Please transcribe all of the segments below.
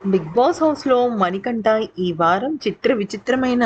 Big boss హౌస్‌లో మణికంఠ ఈ వారం చిత్ర విచిత్రమైన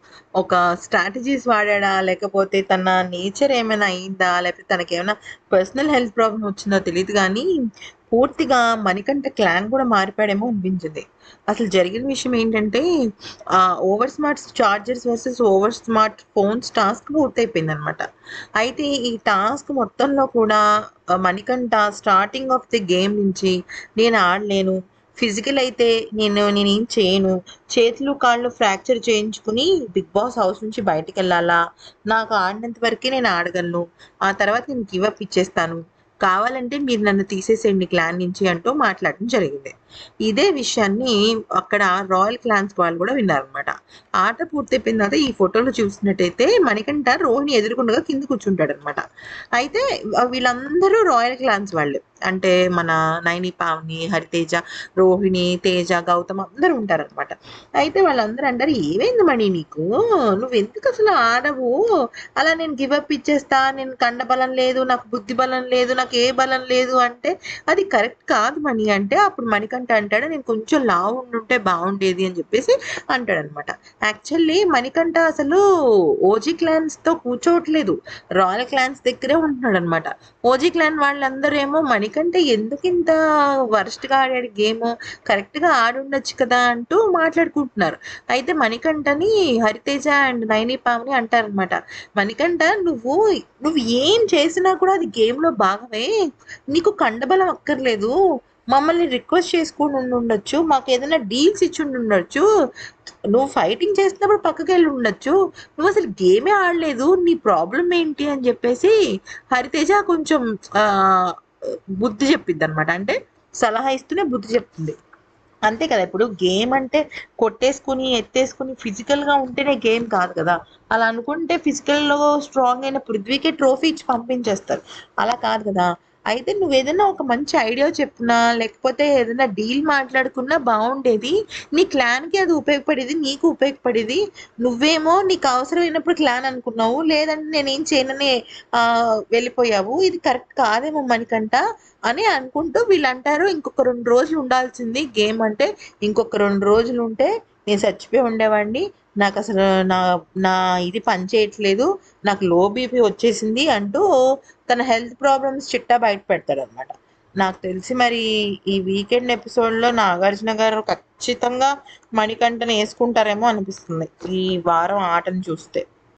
ఒక స్ట్రాటజీస్ వాడాడా? లేకపోతే తన నేచర్ ఏమైనా అయిందా? లేకపోతే తనకేమైనా పర్సనల్ హెల్త్ ప్రాబ్లమ్ వచ్చిందో తెలీదు గానీ, పూర్తిగా మణికంఠ క్లాన్ కూడా మారిపోయాడేమో అనిపించింది. అసలు జరిగిన విషయం ఏంటంటే ah, over smart chargers versus over smart phones task పూర్తయిపోయిందనమాట. అయితే ఈ టాస్క్ మొత్తంలో కూడా ఆహ్, Manikanta starting of the game నుంచి నేను ఆడలేను. ఫిజికల్ అయితే నేను నేనేం చేయను. చేతులు, కాళ్ళు ఫ్రాక్చర్ చేయించుకుని బిగ్ బాస్ హౌస్ నుంచి బయటికెళ్ళాలా? నాకు ఆడినంత వరకే నేను ఆడగలను. ఆ తర్వాత నేను గివ్ అప్ ఇచ్చేస్తాను. కావాలంటే మీరు నన్ను తీసేసేయండి క్లాన్ నుంచి అంటూ మాట్లాడడం జరిగింది. ఇదే విషయాన్ని అక్కడ రాయల్ క్లాన్స్ వాళ్ళు కూడా విన్నారనమాట. ఆట పూర్తయిపోయిన తర్వాత ఈ ఫోటోలో చూసినట్టయితే మణికంఠ రోహిణి ఎదురుగుండగా కింద కూర్చుంటాడనమాట. అయితే ఆహ్, వీళ్ళందరూ రాయల్ క్లాన్స్ వాళ్ళే. అంటే మన నైని, పావని, హరితేజ, రోహిణి, తేజ, గౌతమ్ అందరూ ఉంటారనమాట. అయితే వాళ్ళందరూ అంటారు, "ఏమైంది మణి నీకు? నువ్వెందుకసలు ఆడవు? అలా నేను గివ్ అప్ ఇచ్చేస్తా. నేను కండబలం లేదు. నాకు బుద్ధి బలం లేదు. నాకు ఏ బలం లేదు" అంటే అది కరెక్ట్ కాదు మణి అంటే అప్పుడు మణికంఠ అంటాడు, "నేను కొంచెం లావు ఉండుంటే బావుండేది" అని చెప్పేసి అంటాడనమాట. యాక్చువల్లీ మణికంఠ అసలు ఓజీ క్లాన్స్‌తో కూర్చోవట్లేదు. రాయల్ క్లాన్స్ దగ్గరే ఉంటున్నాడనమాట. ఓజీ క్లాన్ వాళ్ళందరేమో మణికంఠ ఎందుకింత వరస్ట్‌గా ఆడాడు గేము. కరెక్ట్‌గా ఆడుండొచ్చు కదా! అంటూ మాట్లాడుకుంటున్నారు. అయితే మణికంఠని హరితేజ అండ్ నైని, పావని అంటారనమాట. "మణికంఠ నువ్వు నువ్వు ఏం చేసినా కూడా అది గేమ్‌లో భాగమే. నీకు కండబలం అక్కర్లేదు. మమ్మల్ని రిక్వెస్ట్ చేసుకొని ఉండుండొచ్చు. మాకేదైనా డీల్స్ ఇచ్చుండుండొచ్చు. నువ్వు ఫైటింగ్ చేస్తున్నప్పుడు పక్కకెళ్ళి ఉండొచ్చు. నువ్వసలు గేమే ఆడలేదు. నీ ప్రాబ్లమ్ ఏంటి?" అని చెప్పేసి హరితేజ కొంచెం ఆహ్, బుద్ధి చెప్పిద్దనమాట. అంటే సలహా ఇస్తూనే బుద్ధి చెప్తుంది. అంతే కదా! ఇప్పుడు గేమ్ అంటే కొట్టేసుకొని, ఎత్తేసుకొని ఫిజికల్‌గా ఉంటేనే గేమ్ కాదు కదా! అలా అనుకుంటే ఫిజికల్‌లో స్ట్రాంగ్ అయిన పృథ్వీకే ట్రోఫీ ఇచ్చి పంపించేస్తారు. అలా కాదు కదా! అయితే నువ్వేదైనా ఒక మంచి ఐడియా చెప్పినా, లేకపోతే ఏదైనా డీల్ మాట్లాడుకున్నా బావుండేది. నీ క్లాన్‌కి అది ఉపయోగపడేది. నీకు ఉపయోగపడేది. నువ్వేమో నీకు అవసరమైనప్పుడు క్లాన్ అనుకున్నావు. లేదంటే నేనేం చేయనని ఆహ్, వెళ్ళిపోయావు. ఇది కరెక్ట్ కాదేమో మణికంఠ అని అనుకుంటూ వీళ్ళంటారు, "ఇంకొక 2 రోజులు ఉండాల్సింది గేమ్ అంటే. ఇంకొక 2 రోజులుంటే నేను చచ్చిపోయి ఉండేవాడిని. నాకసలు నా నా ఇది పని చేయట్లేదు. నాకు లో బీపీ వచ్చేసింది" అంటూ తన హెల్త్ ప్రాబ్లమ్స్ చిట్టా బయట పెడతాడనమాట. నాకు తెలిసి మరి ఈ వీకెండ్ ఎపిసోడ్‌లో నాగార్జున గారు ఖచ్చితంగా మణికంఠని యేసుకుంటారేమో అనిపిస్తుంది. ఈ వారం ఆటను చూస్తే.